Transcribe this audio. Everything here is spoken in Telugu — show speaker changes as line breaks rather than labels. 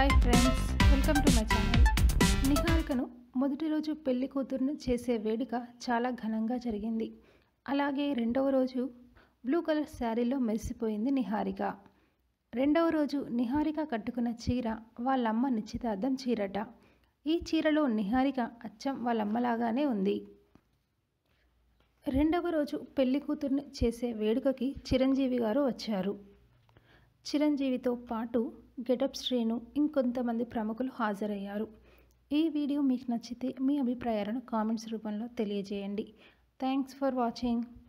hi friends welcome to my channel నిహారికను మొదటి రోజు పెళ్లి కూతురును చేసే వేడుక చాలా ఘనంగా జరిగింది అలాగే రెండవ రోజు బ్లూ కలర్ శారీలో మెరిసిపోయింది నిహారిక రెండవ రోజు నిహారిక కట్టుకున్న చీర వాళ్ళమ్మ నిశ్చితార్థం చీరట ఈ చీరలో నిహారిక అచ్చం వాళ్ళమ్మలాగానే ఉంది రెండవ రోజు పెళ్లి కూతుర్ని చేసే వేడుకకి చిరంజీవి గారు వచ్చారు చిరంజీవితో పాటు గెటప్ శ్రీను ఇంకొంతమంది ప్రముఖులు హాజరయ్యారు ఈ వీడియో మీకు నచ్చితే మీ అభిప్రాయాలను కామెంట్స్ రూపంలో తెలియజేయండి థ్యాంక్స్ ఫర్ వాచింగ్